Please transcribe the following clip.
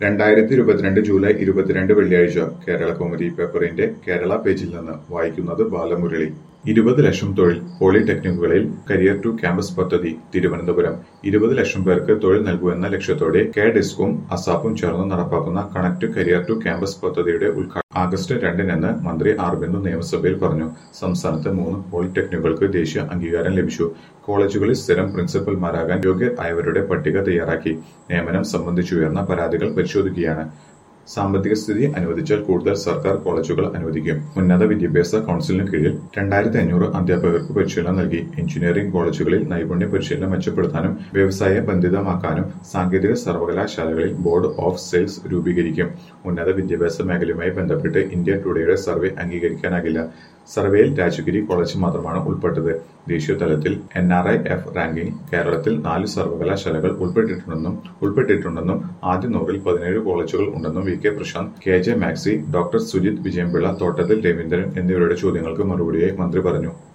രണ്ടായിരത്തി ഇരുപത്തിരണ്ട് ജൂലൈ ഇരുപത്തിരണ്ട് വെള്ളിയാഴ്ച കേരള കൗമുദി പേപ്പറിന്റെ കേരള പേജിൽ നിന്ന് വായിക്കുന്നത് ബാലമുരളി ഇരുപത് ലക്ഷം തൊഴിൽ പോളിടെക്നിക്കുകളിൽ കരിയർ ടു ക്യാമ്പസ് പദ്ധതി തിരുവനന്തപുരം ഇരുപത് ലക്ഷം പേർക്ക് തൊഴിൽ നൽകുമെന്ന ലക്ഷ്യത്തോടെ കെ ഡിസ്കും അസാപ്പും ചേർന്ന് നടപ്പാക്കുന്ന കണക്ട് കരിയർ ടു ക്യാമ്പസ് പദ്ധതിയുടെ ഉദ്ഘാടനം ആഗസ്റ്റ് രണ്ടിനെന്ന് മന്ത്രി ആർ ബിന്ദു നിയമസഭയിൽ പറഞ്ഞു സംസ്ഥാനത്ത് മൂന്ന് പോളിടെക്നിക്കുകൾക്ക് ദേശീയ അംഗീകാരം ലഭിച്ചു കോളേജുകളിൽ സ്ഥിരം പ്രിൻസിപ്പൽമാരാകാൻ യോഗ്യരായവരുടെ പട്ടിക തയ്യാറാക്കി നിയമനം സംബന്ധിച്ചുയർന്ന പരാതികൾ പരിശോധിക്കുകയാണ് സാമ്പത്തിക സ്ഥിതി അനുവദിച്ചാൽ കൂടുതൽ സർക്കാർ കോളേജുകൾ അനുവദിക്കും ഉന്നത വിദ്യാഭ്യാസ കൌൺസിലിന് കീഴിൽ രണ്ടായിരത്തി അഞ്ഞൂറ് അധ്യാപകർക്ക് പരിശീലനം നൽകി എഞ്ചിനീയറിംഗ് കോളേജുകളിൽ നൈപുണ്യ പരിശീലനം മെച്ചപ്പെടുത്താനും വ്യവസായ ബന്ധിതമാക്കാനും സാങ്കേതിക സർവകലാശാലകളിൽ ബോർഡ് ഓഫ് സെയിൽസ് രൂപീകരിക്കും ഉന്നത വിദ്യാഭ്യാസ മേഖലയുമായി ബന്ധപ്പെട്ട് ഇന്ത്യ ടുഡേയുടെ സർവേ അംഗീകരിക്കാനാകില്ല സർവേയിൽ രാജഗിരി കോളേജ് മാത്രമാണ് ഉൾപ്പെട്ടത് ദേശീയ തലത്തിൽ N R I F ranking കേരളത്തിൽ നാല് സർവകലാശാലകൾ ഉൾപ്പെട്ടിട്ടുണ്ടെന്നും ഉൾപ്പെട്ടിട്ടുണ്ടെന്നും ആദ്യ നൂറിൽ പതിനേഴ് കോളേജുകൾ ഉണ്ടെന്നും V K Prashant K J Maxi doctor Sujith Vijayampillai Thottathil Raveendran എന്നിവരുടെ ചോദ്യങ്ങൾക്ക് മറുപടിയായി മന്ത്രി പറഞ്ഞു